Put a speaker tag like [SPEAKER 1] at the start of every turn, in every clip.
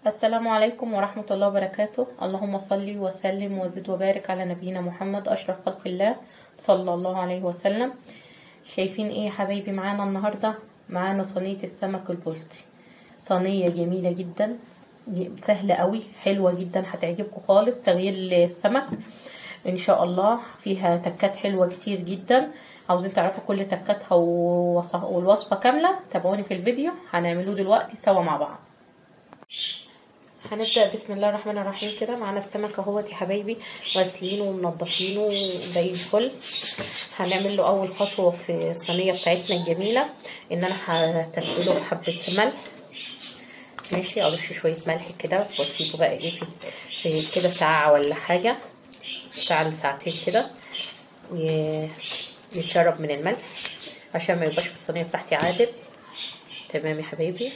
[SPEAKER 1] السلام عليكم ورحمة الله وبركاته اللهم صل وسلم وزد وبارك على نبينا محمد أشرف خلق الله صلى الله عليه وسلم شايفين ايه يا حبايبي معانا النهاردة معانا صينية السمك البلطي صينية جميلة جدا سهلة قوي حلوة جدا هتعجبكم خالص تغيير السمك ان شاء الله فيها تكات حلوة كتير جدا عاوزين تعرفوا كل تكاتها والوصفة كاملة تابعوني في الفيديو هنعملوه دلوقتي سوا مع بعض هنبدأ بسم الله الرحمن الرحيم كده معانا السمك اهوت يا حبايبي غاسلينه ومنضفينه زي الفل هنعمل له اول خطوة في الصينية بتاعتنا الجميلة ان انا هتبله بحبة ملح ماشي ارش شوية ملح كده واسيبه بقى ايه في, في كده ساعة ولا حاجة ساعة لساعتين كده يتشرب من الملح عشان ما يبقاش في الصينية بتاعتي عادب تمام يا حبايبي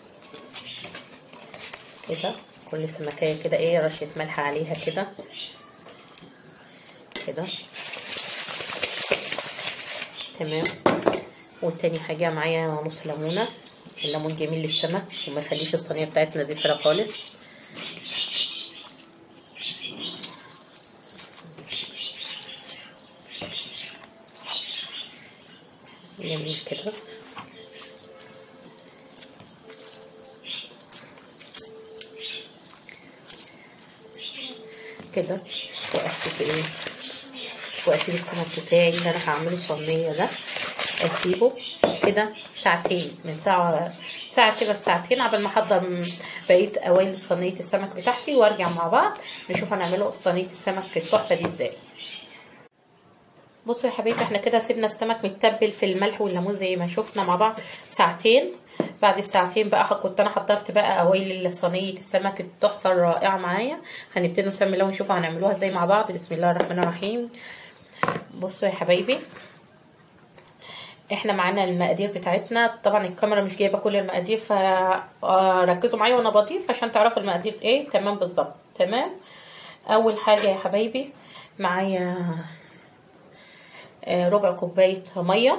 [SPEAKER 1] كده كل سمكية كده ايه رشة ملح عليها كده كده تمام والتاني حاجة معايا نص ليمونة الليمون جميل للسمك وما يخليش الصينية بتاعتنا زفرة خالص جميل كده كده واسيب ايه واسيب السمك بتاعي اللي انا هعمله صينيه ده اسيبه كده ساعتين من ساعه ساعه كده ساعتين قبل ما احضر بقيه اوائل صينيه السمك بتاعتي وارجع مع بعض نشوف هنعمله صينيه السمك التحفه دي ازاي بصوا يا حبايبي احنا كده سيبنا السمك متبل في الملح والليمون زي ما شفنا مع بعض ساعتين بعد الساعتين بقى كنت انا حضرت بقى اوائل صينيه السمك التحفه الرائعه معايا هنبتدي نسمي الله ونشوف هنعملوها ازاي مع بعض بسم الله الرحمن الرحيم بصوا يا حبايبي احنا معانا المقادير بتاعتنا طبعا الكاميرا مش جايبه كل المقادير فركزوا معايا وانا بضيف عشان تعرفوا المقادير ايه تمام بالظبط تمام اول حاجه يا حبايبي معايا ربع كوبايه ميه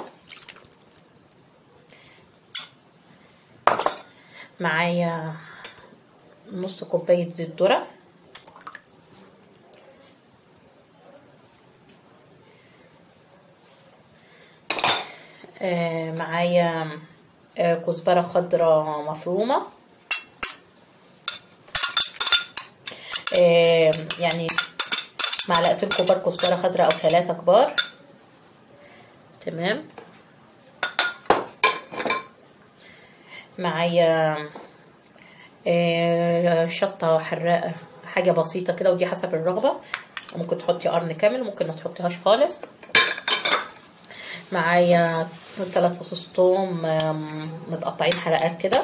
[SPEAKER 1] معايا نص كوبايه زيت ذره آه معايا آه كزبره خضراء مفرومه آه يعني معلقتين كبار كزبره خضراء او ثلاثه كبار تمام معايا شطة حراقة حاجة بسيطة كده ودي حسب الرغبة ممكن تحطي قرن كامل ممكن ما تحطيهاش خالص معايا ثلاث فصوص توم متقطعين حلقات كده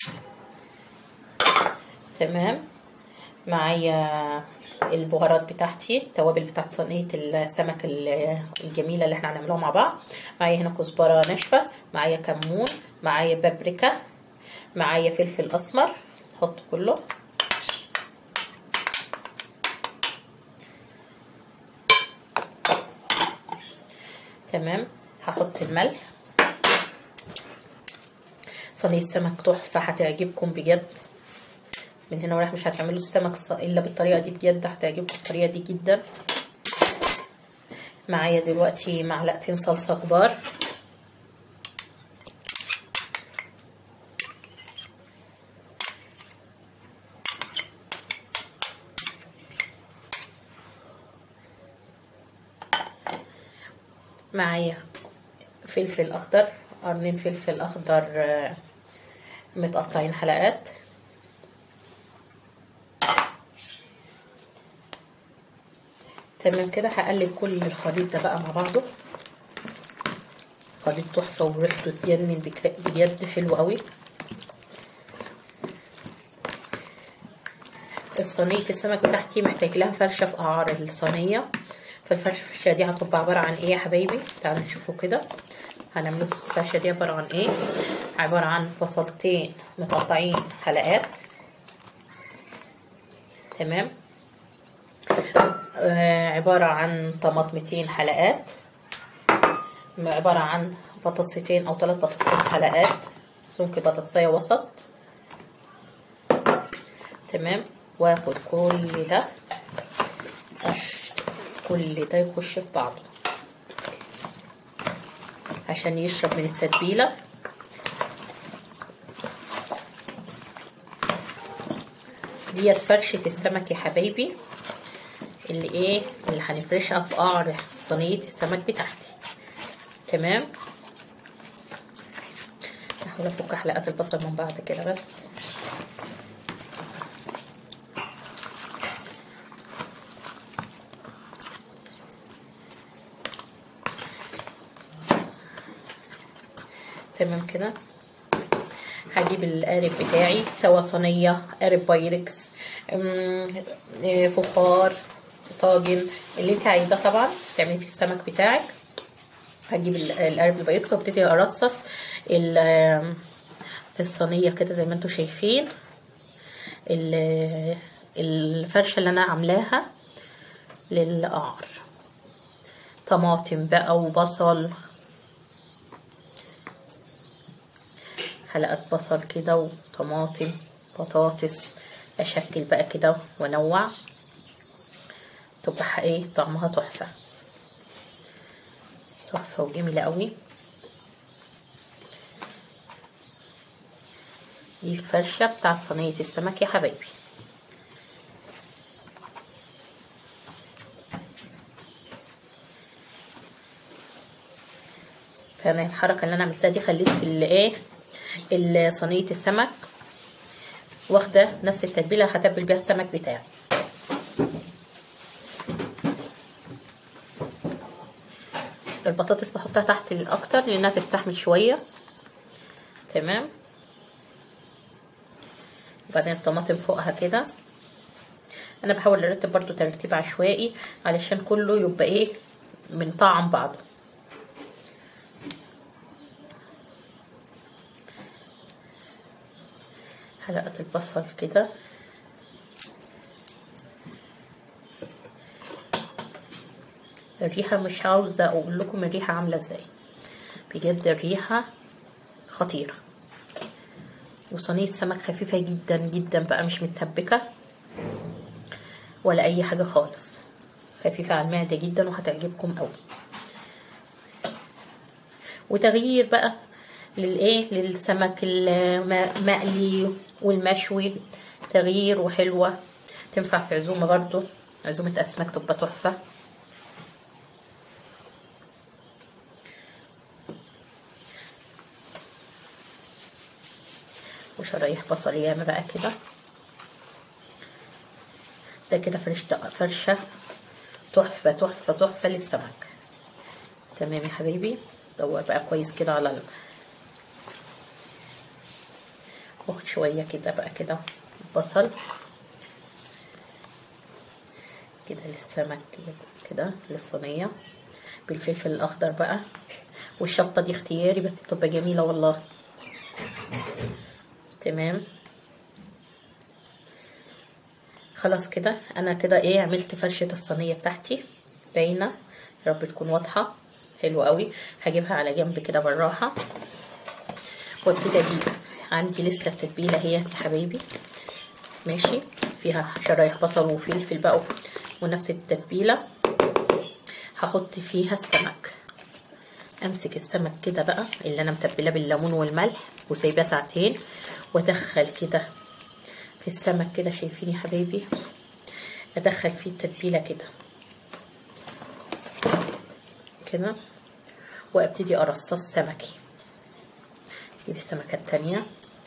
[SPEAKER 1] تمام معايا البهارات بتاعتي التوابل بتاعت صينيه السمك الجميله اللي احنا هنعملوها مع بعض معايا هنا كزبره ناشفه معايا كمون معايا بابريكا معايا فلفل اسمر نحط كله تمام هحط الملح صينيه سمك تحفه هتعجبكم بجد من هنا ورايح مش هتعملوا السمك الا بالطريقه دي بجد هتعجبكم الطريقه دي جدا معايا دلوقتي معلقتين صلصه كبار معايا فلفل اخضر قرنين فلفل اخضر متقطعين حلقات تمام كده هقلب كل الخليط ده بقى مع بعضه خليط تحفه وريحته تجنن بجد حلو قوي الصينيه السمك بتاعتي محتاج لها فرشه في قعر الصينيه فالفرشه دي هتبقى عباره عن ايه يا حبايبي تعالوا نشوفوا كده هنعمل الفرشه دي عباره عن ايه عباره عن بصلتين متقطعين حلقات تمام آه عبارة عن طماطمتين حلقات عبارة عن بطاطستين أو ثلاث بطاطسات حلقات سمك بطاطسية وسط تمام واخد كل ده أش... كل ده يخش في بعضه عشان يشرب من التتبيله ديت فرشة السمك يا حبايبي اللي ايه اللي هنفرشها في قعر صينية السمك بتاعتي تمام هحاول افك حلقات البصل من بعض كده بس تمام كده هجيب القارب بتاعي سوا صينية قارب بايركس فخار طاجن اللي انت عايزاه طبعا تعملي في السمك بتاعك هجيب القارب البايركس وابتدي ارصص الصينية كده زي ما انتم شايفين الفرشة اللي انا عاملاها للقعر طماطم بقى وبصل حلقات بصل كده وطماطم بطاطس اشكل بقى كده وانوع تبقى ايه طعمها تحفه تحفه وجميله قوي دي الفرشه بتاعت صينيه السمك يا حبايبي فانا الحركه اللي انا عملتها دي خليت الايه صينيه السمك واخده نفس التتبيله اللي هتبل بيها السمك بتاعي البطاطس بحطها تحت الاكتر لانها تستحمل شويه تمام وبعدين الطماطم فوقها كده انا بحاول ارتب برضو ترتيب عشوائي علشان كله يبقى ايه من طعم بعضه حلقة البصل كده الريحة مش عاوزة اقول لكم الريحة عاملة ازاي بجد الريحة خطيرة وصينية سمك خفيفة جدا جدا بقى مش متسبكة ولا اي حاجة خالص خفيفة على المعدة جدا وهتعجبكم قوي وتغيير بقى للايه للسمك المقلي والمشوي تغيير وحلوة تنفع في عزومة برضو عزومة أسماك تبقى تحفة وشرايح بصل ياما بقى كده ده كده فرشة فرشة تحفة تحفة تحفة للسمك تمام يا حبيبي دور بقى كويس كده على ال... واخد شوية كده بقى كده بصل كده للسمك كده كده للصينية بالفلفل الأخضر بقى والشطة دي اختياري بس بتبقى جميلة والله تمام خلاص كده انا كده ايه عملت فرشة الصينية بتاعتي باينة يا رب تكون واضحة حلوة قوي هجيبها على جنب كده بالراحة وابتدي اجيب عندي لسه التتبيلة هي يا حبايبي ماشي فيها شرايح بصل وفلفل بقى ونفس التتبيلة هحط فيها السمك امسك السمك كده بقى اللي انا متبلاه بالليمون والملح وسايباه ساعتين وادخل كده في السمك كده شايفين يا حبايبي ادخل فيه التتبيله كده كده وابتدي ارصص سمكي اجيب السمكه التانية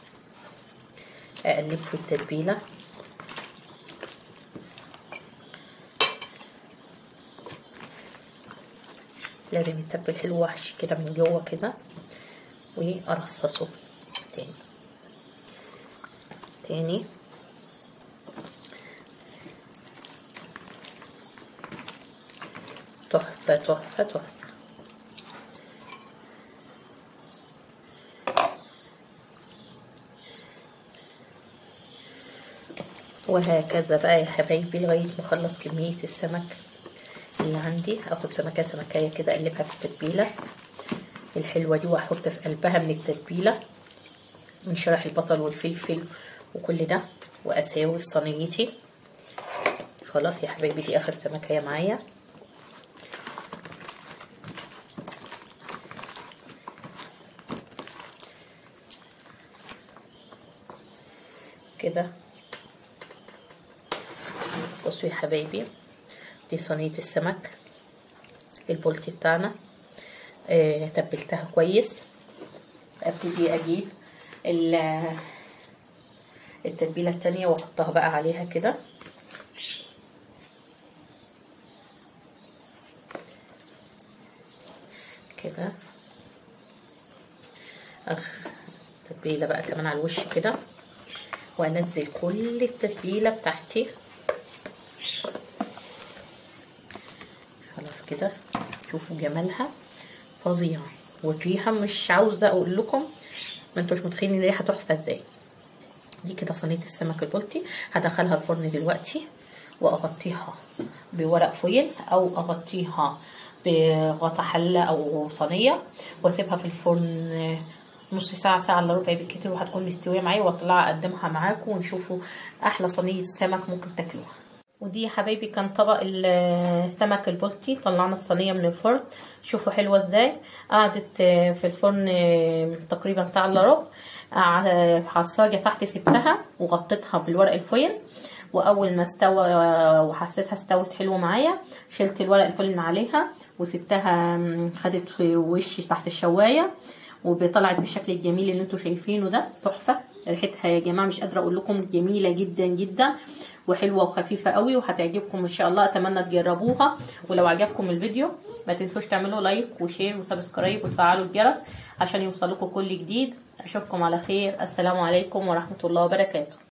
[SPEAKER 1] اقلب في التتبيله لازم يتبل حلو وحش كده من جوه كده وارصصه تاني تاني تحفة تحفة تحفة وهكذا بقى يا حبايبي لغاية ما اخلص كمية السمك اللي عندي اخد سمكة سمكية كده اقلبها في التتبيلة الحلوة دي واحط في قلبها من التتبيلة من شرح البصل والفلفل وكل ده واساوي في صينيتي خلاص يا حبايبي دي اخر سمكه معايا كده بصوا يا حبايبي دي صينيه السمك البولتي بتاعنا آه تبلتها كويس ابتدي اجيب التتبيله التانية واحطها بقى عليها كده كده اخ تتبيله بقى كمان على الوش كده وانزل كل التتبيله بتاعتي خلاص كده شوفوا جمالها فظيعه والريحه مش عاوزه اقول لكم ما انتوش متخيلين الريحه تحفه ازاي دي كده صينيه السمك البلطي هدخلها الفرن دلوقتي واغطيها بورق فويل او اغطيها بغطا حله او صينيه واسيبها في الفرن نص ساعه ساعه الا ربع بالكتير وهتكون مستويه معايا واطلع اقدمها معاكم ونشوفوا احلى صينيه سمك ممكن تاكلوها ودي يا حبايبي كان طبق السمك البلطي طلعنا الصينيه من الفرن شوفوا حلوه ازاي قعدت في الفرن تقريبا ساعه الا ربع حصاجه تحت سبتها وغطيتها بالورق الفويل واول ما استوى وحسيتها استوت حلوه معايا شلت الورق الفويل من عليها وسبتها خدت وش تحت الشوايه وطلعت بالشكل الجميل اللي انتوا شايفينه ده تحفه ريحتها يا جماعه مش قادره اقول لكم جميله جدا جدا وحلوه وخفيفه قوي وهتعجبكم ان شاء الله اتمنى تجربوها ولو عجبكم الفيديو ما تنسوش تعملوا لايك وشير وسبسكرايب وتفعلوا الجرس عشان يوصلكم كل جديد اشوفكم على خير السلام عليكم ورحمه الله وبركاته